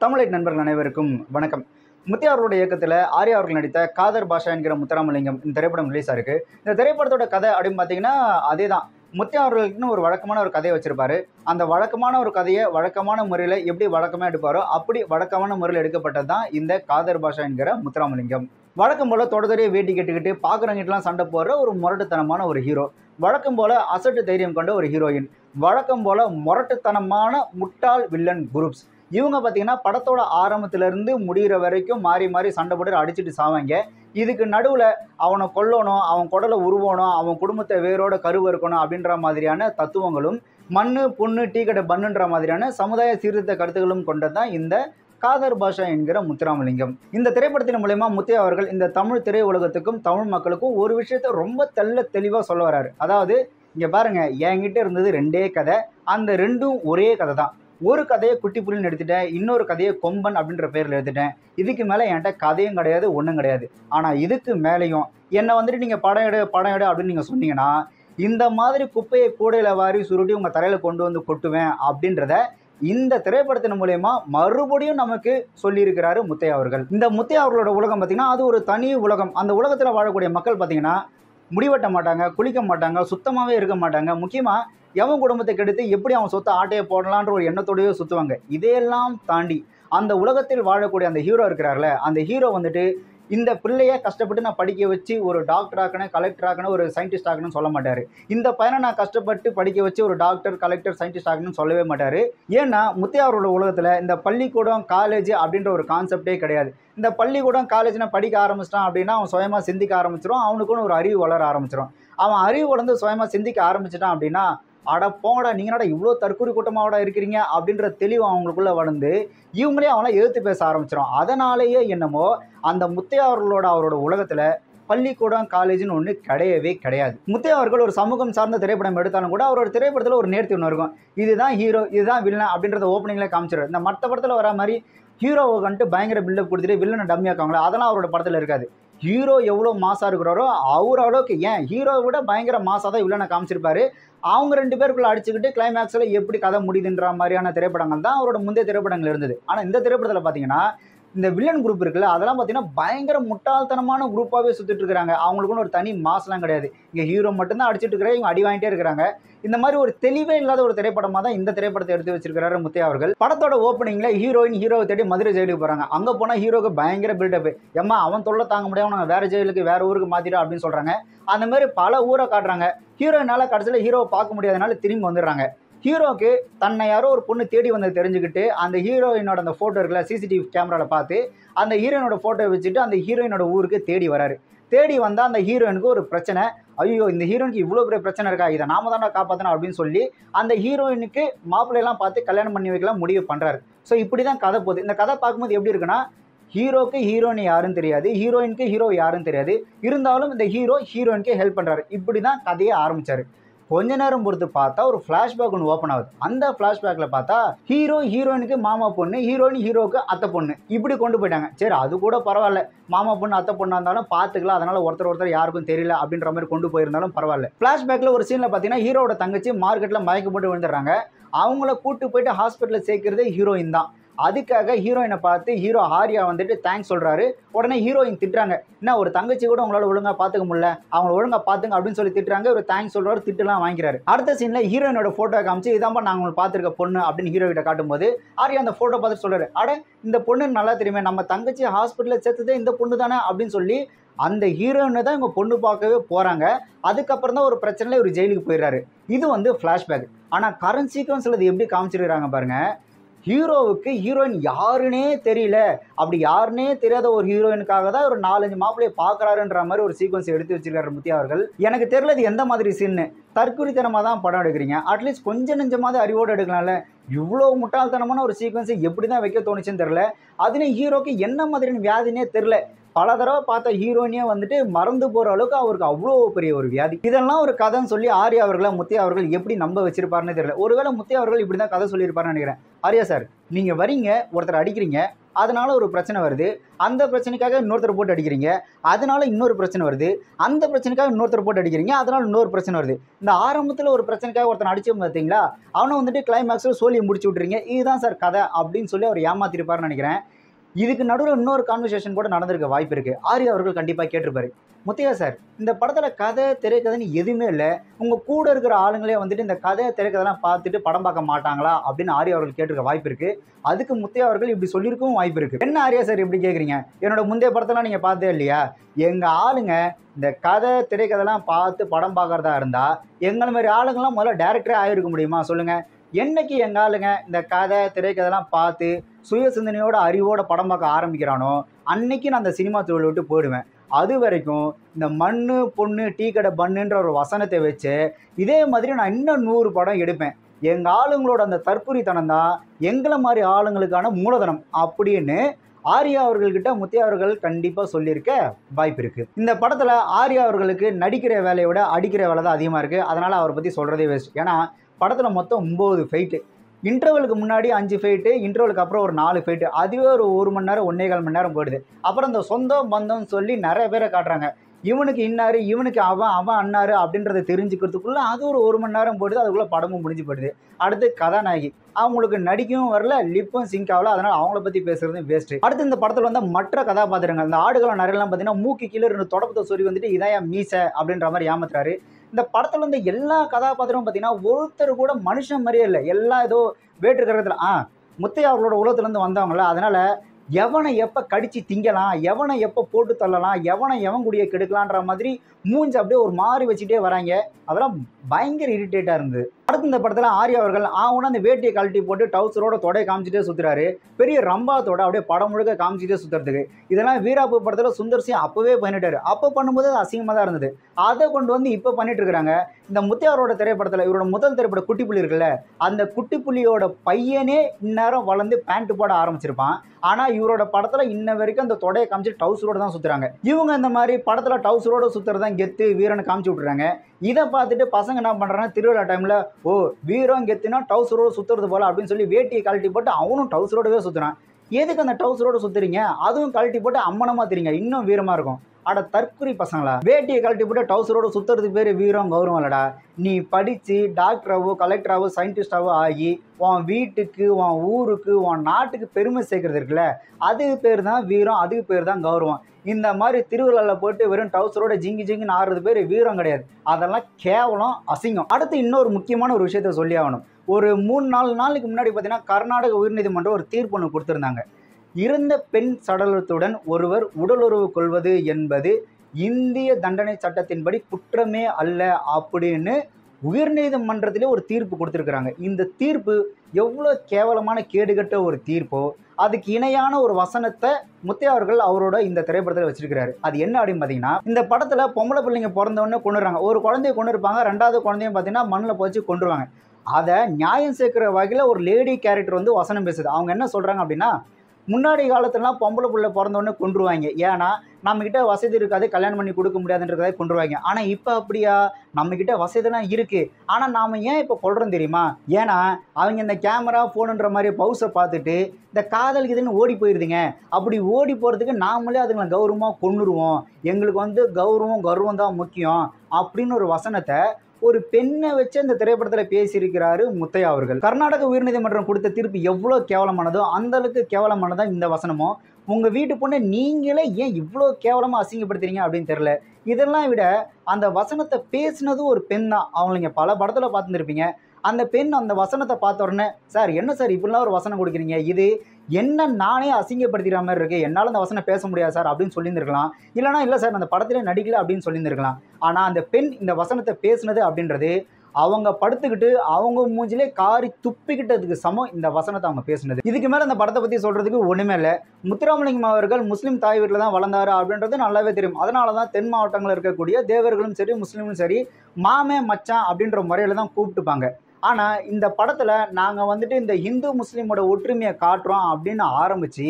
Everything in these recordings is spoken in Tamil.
தமிழ் நண்பர்கள் அனைவருக்கும் வணக்கம் முத்தியா அவர்களுடைய இயக்கத்தில் ஆர்யா அவர்கள் நடித்த காதர் பாஷா என்கிற முத்தராமலிங்கம் இந்த திரைப்படம் ரிலீஸ் ஆயிருக்கு இந்த திரைப்படத்தோட கதை அப்படின்னு பார்த்தீங்கன்னா அதே தான் முத்தியா அவர்களுக்குன்னு ஒரு வழக்கமான ஒரு கதையை வச்சிருப்பாரு அந்த வழக்கமான ஒரு கதையை வழக்கமான முறையில் எப்படி வழக்கமாக எடுப்பாரோ அப்படி வழக்கமான முறையில் எடுக்கப்பட்டது தான் இந்த காதர் பாஷா என்கிற முத்துராமலிங்கம் வழக்கம் போல் தொடர்தறிய வேட்டி கட்டிக்கிட்டு பார்க்குறவங்கிட்டலாம் சண்டை போடுற ஒரு முரட்டுத்தனமான ஒரு ஹீரோ வழக்கம் போல் அசட்டு தைரியம் கொண்ட ஒரு ஹீரோயின் வழக்கம் போல் முரட்டுத்தனமான முட்டாள் வில்லன் குரூப்ஸ் இவங்க பார்த்தீங்கன்னா படத்தோட ஆரம்பத்திலேருந்து முடிகிற வரைக்கும் மாறி மாறி சண்டை போட்டு அடிச்சுட்டு சாவாங்க இதுக்கு நடுவில் அவனை கொல்லணும் அவன் குடலை உருவணும் அவன் குடும்பத்தை வேரோட கருவ இருக்கணும் அப்படின்ற மாதிரியான தத்துவங்களும் மண்ணு புண்ணு டீ கடை பண்ணுன்ற மாதிரியான சமுதாய சீர்திருத்த கருத்துக்களும் கொண்டதான் இந்த காதர் பாஷா என்கிற முத்துராமலிங்கம் இந்த திரைப்படத்தின் மூலயமா முத்தையா அவர்கள் இந்த தமிழ் திரையுலகத்துக்கும் தமிழ் மக்களுக்கும் ஒரு விஷயத்த ரொம்ப தெள்ள தெளிவாக சொல்ல வராரு அதாவது இங்கே பாருங்க என்கிட்ட இருந்தது ரெண்டே கதை அந்த ரெண்டும் ஒரே கதை தான் ஒரு கதையை குட்டி புலின்னு எடுத்துட்டேன் இன்னொரு கதையை கொம்பன் அப்படின்ற பேரில் எடுத்துட்டேன் இதுக்கு மேலே என்கிட்ட கதையும் கிடையாது ஒன்றும் கிடையாது ஆனால் இதுக்கு மேலேயும் என்னை வந்துட்டு நீங்கள் படம் எடு படம் எடு அப்படின்னு நீங்கள் சொன்னீங்கன்னா இந்த மாதிரி குப்பையை கூடையில் வாரி சுருட்டி உங்கள் தலையில் கொண்டு வந்து கொட்டுவேன் அப்படின்றத இந்த திரைப்படத்தின் மூலயமா மறுபடியும் நமக்கு சொல்லியிருக்கிறாரு முத்தையா அவர்கள் இந்த முத்தையா அவர்களோட உலகம் பார்த்தீங்கன்னா அது ஒரு தனி உலகம் அந்த உலகத்தில் வாழக்கூடிய மக்கள் பார்த்தீங்கன்னா முடிவெட்ட மாட்டாங்க குளிக்க மாட்டாங்க சுத்தமாகவே இருக்க மாட்டாங்க முக்கியமாக எவன் குடும்பத்தை கெடுத்து எப்படி அவன் சொத்தை ஆட்டையை போடலான்ற ஒரு எண்ணத்தோடயே சுற்றுவாங்க இதையெல்லாம் தாண்டி அந்த உலகத்தில் வாழக்கூடிய அந்த ஹீரோ இருக்கிறார்ல அந்த ஹீரோ வந்துட்டு இந்த பிள்ளைய கஷ்டப்பட்டு நான் படிக்க வச்சு ஒரு டாக்டர் ஆக்கணும் கலெக்டர் ஆக்கணும் ஒரு சயின்டிஸ்ட் ஆக்கணும்னு சொல்ல மாட்டார் இந்த பையனை நான் கஷ்டப்பட்டு படிக்க வச்சு ஒரு டாக்டர் கலெக்டர் சயின்டிஸ்ட் ஆகணும்னு சொல்லவே மாட்டார் ஏன்னா முத்தையா அவரோட உலகத்தில் இந்த பள்ளிக்கூடம் காலேஜ் அப்படின்ற ஒரு கான்செப்டே கிடையாது இந்த பள்ளிக்கூடம் காலேஜ்னா படிக்க ஆரம்பிச்சிட்டான் அப்படின்னா அவன் சுயமாக சிந்திக்க ஆரம்பிச்சிடும் அவனுக்குன்னு ஒரு அறிவு வளர ஆரம்பிச்சிடும் அவன் அறிவு வளர்ந்து சுயமாக சிந்திக்க ஆரம்பிச்சிட்டான் அப்படின்னா அட போங்கடா நீங்கள் என்னடா இவ்வளோ தற்கொலை கூட்டமாவோட இருக்கிறீங்க அப்படின்ற தெளிவு அவங்களுக்குள்ளே வளர்ந்து இவங்களே அவங்கள எதிர்த்து பேச ஆரம்பிச்சிடும் அதனாலேயே என்னமோ அந்த முத்தையா அவர்களோட அவரோட உலகத்தில் பள்ளிக்கூடம் காலேஜ்னு ஒன்று கிடையவே கிடையாது முத்தையா அவர்கள் ஒரு சமூகம் சார்ந்த திரைப்படம் எடுத்தாலும் கூட அவரோட திரைப்படத்தில் ஒரு நேர்த்தி ஒன்று இருக்கும் இதுதான் ஹீரோ இதுதான் வில்லன் அப்படின்றத ஓப்பனிங்கில் காமிச்சிடும் இந்த மற்ற படத்தில் வர மாதிரி ஹீரோவை வந்துட்டு பயங்கர பில்டப் கொடுத்துட்டு வில்லனை டம்மியாக்காங்களோ அதெல்லாம் அவரோட படத்தில் இருக்காது ஹீரோ எவ்வளோ மாசாக இருக்கிறாரோ அவர் அளவுக்கு ஏன் ஹீரோவை விட பயங்கர மாசாக தான் வில்லனை காமிச்சிருப்பாரு அவங்க ரெண்டு பேருக்குள்ள அடிச்சுக்கிட்டு கிளைமேக்ஸில் எப்படி கதை முடியுதுன்ற மாதிரியான திரைப்படங்கள் தான் அவரோட முந்தைய திரைப்படங்கள் இருந்தது ஆனால் இந்த திரைப்படத்தில் பார்த்தீங்கன்னா இந்த வில்லன் குரூப் இருக்குல்ல அதெல்லாம் பார்த்தீங்கன்னா பயங்கர முட்டாள்தனமான குரூப்பாகவே சுற்றிட்டு இருக்கிறாங்க அவங்களுக்குன்னு ஒரு தனி மாசெலாம் கிடையாது இங்கே ஹீரோ மட்டும்தான் அடிச்சிட்டு இருக்கிறாங்க இவங்க அடி வாங்கிட்டே இருக்கிறாங்க இந்த மாதிரி ஒரு தெளிவே இல்லாத ஒரு திரைப்படமாக தான் இந்த திரைப்படத்தை எடுத்து வச்சிருக்கிறாரு முத்தையா அவர்கள் படத்தோட ஓப்பனிங்கில் ஹீரோயின் ஹீரோவை தேடி மதுரை ஜெயிலுக்கு போகிறாங்க அங்கே போனால் ஹீரோக்கு பயங்கர பில்டப் எம்மா அவன் தொல்லை தாங்க முடியாம நாங்கள் வேறு ஜெயிலுக்கு வேறு ஊருக்கு மாற்றிட்டோம் அப்படின்னு சொல்கிறாங்க அந்த மாதிரி பல ஊரை காட்டுறாங்க ஹீரோயினால் கடைசியில் ஹீரோவை பார்க்க முடியாதனால திரும்பி வந்துடுறாங்க ஹீரோக்கு தன்னை யாரோ ஒரு பொண்ணு தேடி வந்தது தெரிஞ்சுக்கிட்டு அந்த ஹீரோயினோட அந்த ஃபோட்டோ இருக்குல்ல சிசிடிவி கேமராவில் பார்த்து அந்த ஹீரோயினோட ஃபோட்டோ வச்சுட்டு அந்த ஹீரோயினோட ஊருக்கு தேடி வராரு தேடி வந்தால் அந்த ஹீரோயினுக்கு ஒரு பிரச்சனை ஐயோ இந்த ஹீரோயினுக்கு இவ்வளோ பெரிய பிரச்சனை இருக்கா இதை நாம தானே காப்பாற்றணும் அப்படின்னு சொல்லி அந்த ஹீரோயினுக்கு மாப்பிள்ளையெல்லாம் பார்த்து கல்யாணம் பண்ணி வைக்கலாம் முடிவு பண்ணுறாரு ஸோ இப்படி தான் கதை போகுது இந்த கதை பார்க்கும்போது எப்படி இருக்குன்னா ஹீரோக்கு ஹீரோயின் யாருன்னு தெரியாது ஹீரோயினுக்கு ஹீரோ யாருன்னு தெரியாது இருந்தாலும் இந்த ஹீரோ ஹீரோயினுக்கு ஹெல்ப் பண்ணுறாரு இப்படி தான் கதையை ஆரம்பிச்சாரு கொஞ்ச நேரம் பொறுத்து பார்த்தா ஒரு ஃப்ளாஷ்பேக் ஒன்று ஓப்பன் ஆகுது அந்த ஃப்ளாஷ்பேக்கில் பார்த்தா ஹீரோ ஹீரோயினுக்கு மாமா பொண்ணு ஹீரோயின் ஹீரோவுக்கு அத்தை பொண்ணு இப்படி கொண்டு போயிட்டாங்க சரி அது கூட பரவாயில்ல மாமா பொண்ணு அத்தை பொண்ணாக இருந்தாலும் பார்த்துக்கலாம் அதனால் ஒருத்தர் ஒருத்தர் யாருக்கும் தெரியல அப்படின்ற மாதிரி கொண்டு போயிருந்தாலும் பரவாயில்ல ஃப்ளாஷ்பேக்கில் ஒரு சீனில் பார்த்தீங்கன்னா ஹீரோட தங்கச்சி மார்க்கெட்டில் மயக்கம் போட்டு விழுந்துடுறாங்க அவங்கள கூட்டு போயிட்டு ஹாஸ்பிட்டலில் சேர்க்கிறதே ஹீரோயின் தான் அதுக்காக ஹீரோயினை பார்த்து ஹீரோ ஆர்யா வந்துட்டு தேங்க்ஸ் சொல்கிறாரு உடனே ஹீரோயின் திட்டுறாங்க என்ன ஒரு தங்கச்சி கூட உங்களால் ஒழுங்காக பார்த்துக்க முடியல அவங்கள ஒழுங்காக பார்த்துங்க அப்படின்னு சொல்லி திட்டுறாங்க ஒரு தேங்க்ஸ் சொல்கிறாரு திட்டுலாம் வாங்கிக்கிறாரு அடுத்த சீனில் ஹீரோயினோட ஃபோட்டோ காமிச்சு இதாம்பா நாங்கள் உங்களுக்கு பார்த்துருக்க பொண்ணு அப்படின்னு ஹீரோ கிட்ட காட்டும்போது ஆர்யா அந்த ஃபோட்டோ பார்த்துட்டு சொல்கிறாரு அட இந்த பொண்ணு நல்லா தெரியுமே நம்ம தங்கச்சி ஹாஸ்பிட்டலில் சேர்த்ததே இந்த பொண்ணு தானே அப்படின்னு சொல்லி அந்த ஹீரோயினை தான் இவங்க பொண்ணு பார்க்கவே போகிறாங்க அதுக்கப்புறம் தான் ஒரு பிரச்சனையில் ஒரு ஜெயிலுக்கு போயிடுறாரு இது வந்து ஃப்ளாஷ்பேக் ஆனால் கரண்ட் சீக்வன்ஸில் இது எப்படி காமிச்சிருக்கிறாங்க பாருங்கள் ஹீரோவுக்கு ஹீரோயின் யாருன்னே தெரியல அப்படி யாருன்னே தெரியாத ஒரு ஹீரோயினுக்காக தான் ஒரு நாலஞ்சு மாப்பிள்ளையை பார்க்குறாருன்ற மாதிரி ஒரு சீக்வன்ஸ் எடுத்து வச்சிருக்காரு முத்தியா அவர்கள் எனக்கு தெரியல இது எந்த மாதிரி சீன்னு தற்குறித்தனமாக தான் படம் எடுக்கிறீங்க அட்லீஸ்ட் கொஞ்சம் நெஞ்சமாவது அறிவோடு எடுக்கலாம்ல இவ்வளோ முட்டாள்தனமான ஒரு சீக்வன்ஸை எப்படி தான் வைக்க தோணுச்சுன்னு தெரில அதுலேயும் ஹீரோக்கு என்ன மாதிரியான வியாதினே தெரில பல தடவை பார்த்த ஹீரோயினே வந்துட்டு மறந்து போகிற அளவுக்கு அவருக்கு அவ்வளோ பெரிய ஒரு வியாதி இதெல்லாம் ஒரு கதைன்னு சொல்லி ஆர்யா அவர்களை முத்தையா அவர்கள் எப்படி நம்ப வச்சிருப்பாருன்னு தெரியல ஒருவேளை முத்தையா அவர்கள் இப்படி தான் கதை சொல்லியிருப்பாருன்னு நினைக்கிறேன் ஆர்யா சார் நீங்கள் வரீங்க ஒருத்தர் அடிக்கிறீங்க அதனால ஒரு பிரச்சனை வருது அந்த பிரச்சனைக்காக இன்னொருத்தர் போட்டு அடிக்கிறீங்க அதனால இன்னொரு பிரச்சனை வருது அந்த பிரச்சனைக்காக இன்னொருத்தர் போட்டு அடிக்கிறீங்க அதனால இன்னொரு பிரச்சனை வருது இந்த ஆரம்பத்தில் ஒரு பிரச்சனைக்காக ஒருத்தன் அடிச்சு பார்த்தீங்களா அவனை வந்துட்டு கிளைமேக்ஸில் சோழியை முடிச்சு விட்றீங்க இதுதான் சார் கதை அப்படின்னு சொல்லி அவர் ஏமாத்திருப்பாருன்னு நினைக்கிறேன் இதுக்கு நடுவில் இன்னொரு கான்வர்சேஷன் கூட நடந்திருக்க வாய்ப்பு இருக்குது ஆர்யா அவர்கள் கண்டிப்பாக கேட்டிருப்பாரு முத்தையா சார் இந்த படத்தில் கதை திரைக்கதைன்னு எதுவுமே இல்லை உங்கள் கூட இருக்கிற ஆளுங்களே வந்துட்டு இந்த கதை திரைக்கதைலாம் பார்த்துட்டு படம் பார்க்க மாட்டாங்களா அப்படின்னு ஆர்யா அவர்கள் கேட்டிருக்க வாய்ப்பு இருக்குது அதுக்கு முத்தையா அவர்கள் இப்படி சொல்லியிருக்கவும் வாய்ப்பு இருக்குது என்ன ஆர்யா சார் இப்படி கேட்குறீங்க என்னோட முந்தைய படத்தெல்லாம் நீங்கள் பார்த்தே இல்லையா எங்கள் ஆளுங்க இந்த கதை திரைக்கதைலாம் பார்த்து படம் பார்க்குறதா இருந்தால் எங்களை மாதிரி ஆளுங்கெல்லாம் முதல்ல டேரக்டரே ஆகிருக்க முடியுமா சொல்லுங்கள் என்னைக்கு எங்கள் ஆளுங்க இந்த கதை திரைக்கதைலாம் பார்த்து சுய சிந்தனையோட அறிவோட படம் பார்க்க ஆரம்பிக்கிறானோ அன்னைக்கு நான் அந்த சினிமா தொழில் விட்டு போயிடுவேன் அது வரைக்கும் இந்த மண்ணு பொண்ணு டீ கடை பண்ணுன்ற ஒரு வசனத்தை வச்சு இதே மாதிரி நான் இன்னும் நூறு படம் எடுப்பேன் எங்கள் ஆளுங்களோட அந்த தற்குறித்தனம் தான் எங்களை மாதிரி ஆளுங்களுக்கான மூலதனம் அப்படின்னு ஆர்யா அவர்கள்கிட்ட முத்தியா அவர்கள் கண்டிப்பாக சொல்லியிருக்க வாய்ப்பு இருக்குது இந்த படத்தில் ஆர்யா அவர்களுக்கு நடிக்கிற வேலையை விட அடிக்கிற வேலை தான் அதிகமாக இருக்குது அதனால் அவரை பற்றி சொல்கிறதே வேஸ்ட் ஏன்னா படத்தில் மொத்தம் ஒம்பது ஃபைட்டு இன்டர்வலுக்கு முன்னாடி அஞ்சு ஃபைட்டு இன்டர்வலுக்கு அப்புறம் ஒரு நாலு ஃபைட்டு அதுவே ஒரு ஒரு மணி நேரம் ஒன்றே கால் மணி நேரம் போயிடுது அப்புறம் இந்த சொந்தம் பந்தம்னு சொல்லி நிறைய பேரை காட்டுறாங்க இவனுக்கு இன்னாரு இவனுக்கு அவன் அவன் அண்ணாரு அப்படின்றத தெரிஞ்சுக்கிறதுக்குள்ள அது ஒரு ஒரு மணி நேரம் போயிடுது அதுக்குள்ளே படமும் முடிஞ்சு போயிடுது அடுத்து கதாநாயகி அவங்களுக்கு நடிக்கவும் வரல லிப்பும் சிங்க் ஆகல அதனால் அவங்கள பற்றி பேசுறதும் வேஸ்ட்டு அடுத்து இந்த படத்தில் வந்து மற்ற கதாபாத்திரங்கள் இந்த ஆடுகளம் நிறையலாம் பார்த்தீங்கன்னா மூக்கு கீழே ரெண்டு தொடப்பத்தை சொல்லி வந்துட்டு இதான் என் மீசை அப்படின்ற மாதிரி ஏமாத்துறாரு இந்த படத்தில் வந்து எல்லா கதாபாத்திரமும் பார்த்தீங்கன்னா ஒருத்தர் கூட மனுஷன் மாதிரியே இல்லை எல்லாம் ஏதோ வேற்று கிரகத்தில் ஆ முத்தையா அவர்களோட உலகத்துலேருந்து வந்தவங்கள அதனால் எவனை எப்போ கடிச்சு திங்கலாம் எவனை எப்போ போட்டு தள்ளலாம் எவனை எவன் குடியை கெடுக்கலான்ற மாதிரி மூஞ்சி அப்படியே ஒரு மாறி வச்சுட்டே வராங்க அதெல்லாம் பயங்கர இரிட்டேட்டாக இருந்தது அடுத்து இந்த படத்தில் ஆர்யா அவர்கள் ஆவுனா அந்த வேட்டியை கழட்டி போட்டு டவுசரோட தொடை காமிச்சிட்டே சுற்றுறாரு பெரிய ரம்பாத்தோட அப்படியே படம் முழுக்க காமிச்சிட்டே சுற்றுறதுக்கு இதெல்லாம் வீராப்பு படத்தில் சுந்தர் சிங் அப்போவே பண்ணிட்டாரு அப்போ பண்ணும்போது அது அசிங்கமாக தான் இருந்தது அதை கொண்டு வந்து இப்போ பண்ணிட்டு இருக்கிறாங்க இந்த முத்தியாரோட திரைப்படத்தில் இவரோட முதல் திரைப்பட குட்டி புள்ளி இருக்குல்ல அந்த குட்டி புள்ளியோட பையனே இந்நேரம் வளர்ந்து பேண்ட் போட ஆரம்பிச்சிருப்பான் ஆனால் இவரோட படத்தில் இன்ன வரைக்கும் அந்த தொடையை காமிச்சு டவுசரோட தான் சுற்றுறாங்க இவங்க இந்த மாதிரி படத்தில் டவுசரோட சுற்றுறதான் கெத்து வீரனை காமிச்சு விட்றாங்க இதை பார்த்துட்டு பசங்க என்ன பண்ணுறாங்க திருவிழா டைமில் ஓ வீரம் கெத்துனா டவுசரோட சுற்றுறது போல அப்படின்னு சொல்லி வேட்டியை கழட்டி போட்டு அவனும் டவுசரோடவே சுற்றுறான் எதுக்கு அந்த டவுசரோட சுற்றுறீங்க அதுவும் கழட்டி போட்டு அம்மனமாக தெரியுங்க இன்னும் வீரமாக இருக்கும் அட தற்குறி பசங்களா வேட்டியை கழட்டி போட்டு டவுசரோட சுற்றுறதுக்கு பேர் வீரம் கௌரவம் இல்லடா நீ படித்து டாக்டராவோ கலெக்டராவோ சயின்டிஸ்டாவோ ஆகி உன் வீட்டுக்கு உன் ஊருக்கு உன் நாட்டுக்கு பெருமை சேர்க்கறது இருக்குல்ல அதுக்கு பேர் தான் வீரம் அதுக்கு பேர் தான் கௌரவம் இந்த மாதிரி திருவிழாவில் போட்டு வெறும் டவுசரோட ஜிங்கி ஜிங்கின்னு ஆடுறது பேர் வீரம் கிடையாது அதெல்லாம் கேவலம் அசிங்கம் அடுத்து இன்னொரு முக்கியமான ஒரு விஷயத்த சொல்லி ஆகணும் ஒரு மூணு நாலு நாளுக்கு முன்னாடி பார்த்தீங்கன்னா கர்நாடக உயர்நீதிமன்றம் ஒரு தீர்ப்பு ஒன்று கொடுத்துருந்தாங்க இருந்த பெண் சடலத்துடன் ஒருவர் உடலுறவு கொள்வது என்பது இந்திய தண்டனை சட்டத்தின்படி குற்றமே அல்ல அப்படின்னு உயர்நீதிமன்றத்திலே ஒரு தீர்ப்பு கொடுத்துருக்குறாங்க இந்த தீர்ப்பு எவ்வளோ கேவலமான கேடுகட்ட ஒரு தீர்ப்போ அதுக்கு இணையான ஒரு வசனத்தை முத்தையா அவர்கள் அவரோட இந்த திரைப்படத்தில் வச்சிருக்கிறாரு அது என்ன அப்படின்னு பார்த்தீங்கன்னா இந்த படத்தில் பொம்பளை பிள்ளைங்க பிறந்தவொடனே கொண்டுறாங்க ஒரு குழந்தைய கொண்டு இருப்பாங்க ரெண்டாவது குழந்தையும் பார்த்தீங்கன்னா மண்ணில் போச்சு கொண்டுருவாங்க அதை நியாயம் சேர்க்கிற வகையில் ஒரு லேடி கேரக்டர் வந்து வசனம் பேசுது அவங்க என்ன சொல்கிறாங்க அப்படின்னா முன்னாடி காலத்துலலாம் பொம்பளை பிள்ளை பிறந்தோடனே கொண்டுருவாங்க ஏன்னா நம்மக்கிட்ட வசதி இருக்காது கல்யாணம் பண்ணி கொடுக்க முடியாதுன்றதை கொண்டுருவாங்க ஆனால் இப்போ அப்படியா நம்மக்கிட்ட வசதிலாம் இருக்குது ஆனால் நாம் ஏன் இப்போ கொள்றோம் தெரியுமா ஏன்னா அவங்க இந்த கேமரா ஃபோனுன்ற மாதிரி பவுஸை பார்த்துட்டு இந்த காதல் இதுன்னு ஓடி போயிருதுங்க அப்படி ஓடி போகிறதுக்கு நாமளே அதுங்களை கௌரவமாக கொண்டுருவோம் எங்களுக்கு வந்து கௌரவம் கௌரவம் தான் முக்கியம் அப்படின்னு ஒரு வசனத்தை ஒரு பெண்ணை வச்சு அந்த திரைப்படத்தில் பேசியிருக்கிறாரு முத்தையா அவர்கள் கர்நாடக உயர்நீதிமன்றம் கொடுத்த தீர்ப்பு எவ்வளோ கேவலமானதோ அந்த அளவுக்கு கேவலமானதான் இந்த வசனமும் உங்கள் வீட்டு பொண்ணை நீங்களே ஏன் இவ்வளோ கேவலமாக அசிங்கப்படுத்துறீங்க அப்படின்னு தெரில இதெல்லாம் விட அந்த வசனத்தை பேசினது ஒரு பெண் தான் அவங்க நீங்கள் பல படத்தில் பார்த்துருப்பீங்க அந்த பெண் அந்த வசனத்தை பார்த்த உடனே சார் என்ன சார் இப்படிலாம் ஒரு வசனம் கொடுக்குறீங்க இது என்ன நானே அசிங்கப்படுத்திக்கிற மாதிரி இருக்குது என்னால் அந்த வசனம் பேச முடியாது சார் அப்படின்னு சொல்லியிருந்திருக்கலாம் இல்லைனா இல்லை சார் அந்த படத்திலே நடிக்கல அப்படின்னு சொல்லியிருந்திருக்கலாம் ஆனால் அந்த பெண் இந்த வசனத்தை பேசுனது அப்படின்றது அவங்க படுத்துக்கிட்டு அவங்க மூஞ்சிலே காரி துப்பிக்கிட்டதுக்கு சமம் இந்த வசனத்தை அவங்க பேசுனது இதுக்கு மேலே இந்த படத்தை பற்றி சொல்கிறதுக்கு ஒன்றுமே இல்லை முத்துராமலிங்கம் அவர்கள் முஸ்லீம் தாய் வீட்டில் தான் வளர்ந்தாரு அப்படின்றது நல்லாவே தெரியும் அதனால தான் தென் மாவட்டங்களில் இருக்கக்கூடிய தேவர்களும் சரி முஸ்லீமும் சரி மாமே மச்சான் அப்படின்ற முறையில் தான் கூப்பிட்டுப்பாங்க ஆனால் இந்த படத்தில் நாங்கள் வந்துட்டு இந்த இந்து முஸ்லீமோட ஒற்றுமையை காட்டுறோம் அப்படின்னு ஆரம்பித்து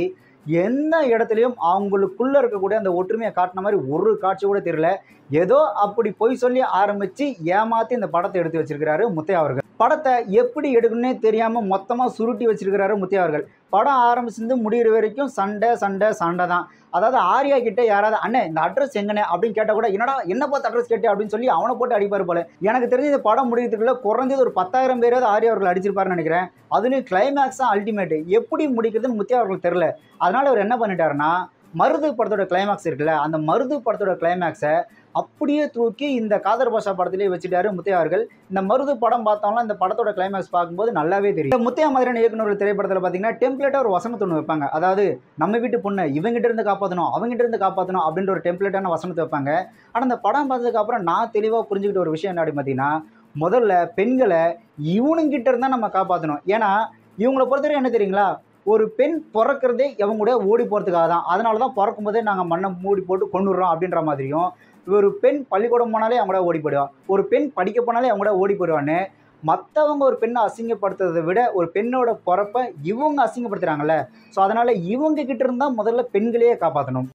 எந்த இடத்துலையும் அவங்களுக்குள்ள இருக்கக்கூடிய அந்த ஒற்றுமையை காட்டின மாதிரி ஒரு காட்சி கூட தெரியல ஏதோ அப்படி பொய் சொல்லி ஆரம்பிச்சு ஏமாத்தி இந்த படத்தை எடுத்து வச்சிருக்கிறாரு முத்தையா அவர்கள் படத்தை எப்படி எடுக்கணும்னே தெரியாம மொத்தமா சுருட்டி வச்சிருக்கிறாரு முத்தையா அவர்கள் படம் ஆரம்பிச்சிருந்து முடிகிற வரைக்கும் சண்டை சண்டை சண்டை தான் அதாவது ஆர்யா கிட்ட யாராவது அண்ணே இந்த அட்ரஸ் எங்கண்ணே அப்படின்னு கேட்டால் கூட என்னடா என்ன பார்த்து அட்ரஸ் கேட்டு அப்படின்னு சொல்லி அவனை போட்டு அடிப்பார் போல எனக்கு தெரிஞ்ச இந்த படம் முடிக்கிறதுக்குள்ள குறைஞ்சது ஒரு பத்தாயிரம் பேராவது ஆர்யா அவர்கள் அடிச்சிருப்பாருன்னு நினைக்கிறேன் அதுலேயும் கிளைமேக்ஸ் தான் அல்டிமேட் எப்படி முடிக்கிறதுன்னு முத்தியா அவர்களுக்கு தெரில அதனால அவர் என்ன பண்ணிட்டாருன்னா மருது படத்தோட கிளைமேக்ஸ் இருக்குல்ல அந்த மருது படத்தோட கிளைமேக்ஸை அப்படியே தூக்கி இந்த காதர் பாஷா படத்திலே வச்சுட்டாரு முத்தையா அவர்கள் இந்த மருது படம் பார்த்தோம்னா இந்த படத்தோட கிளைமேக்ஸ் பார்க்கும்போது நல்லாவே தெரியும் இந்த முத்தையா மாதிரியான இயக்குனர் திரைப்படத்தில் பார்த்தீங்கன்னா டெம்ப்ளேட்டாக ஒரு வசனத்தை ஒன்று வைப்பாங்க அதாவது நம்ம வீட்டு பொண்ணை இவங்கிட்ட இருந்து காப்பாற்றணும் அவங்ககிட்ட இருந்து காப்பாற்றணும் அப்படின்ற ஒரு டெம்ப்ளேட்டான வசனத்தை வைப்பாங்க ஆனால் இந்த படம் பார்த்ததுக்கு அப்புறம் நான் தெளிவாக புரிஞ்சுக்கிட்ட ஒரு விஷயம் என்ன அப்படின்னு பார்த்தீங்கன்னா முதல்ல பெண்களை இவனுங்கிட்ட இருந்தால் நம்ம காப்பாற்றணும் ஏன்னா இவங்களை பொறுத்தவரை என்ன தெரியுங்களா ஒரு பெண் பிறக்கிறதே இவங்க கூட ஓடி போகிறதுக்காக தான் அதனால தான் பிறக்கும் போதே நாங்கள் மண்ணை மூடி போட்டு கொண்டுடுறோம் அப்படின்ற மாதிரியும் ஒரு பெண் பள்ளிக்கூடம் போனாலே அவங்க கூட ஓடி போயிடுவா ஒரு பெண் படிக்க போனாலே அவங்க கூட ஓடி போயிடுவான்னு மற்றவங்க ஒரு பெண்ணை அசிங்கப்படுத்துறதை விட ஒரு பெண்ணோட பிறப்பை இவங்க அசிங்கப்படுத்துகிறாங்கல்ல ஸோ அதனால் இவங்க கிட்ட இருந்தால் முதல்ல பெண்களையே காப்பாற்றணும்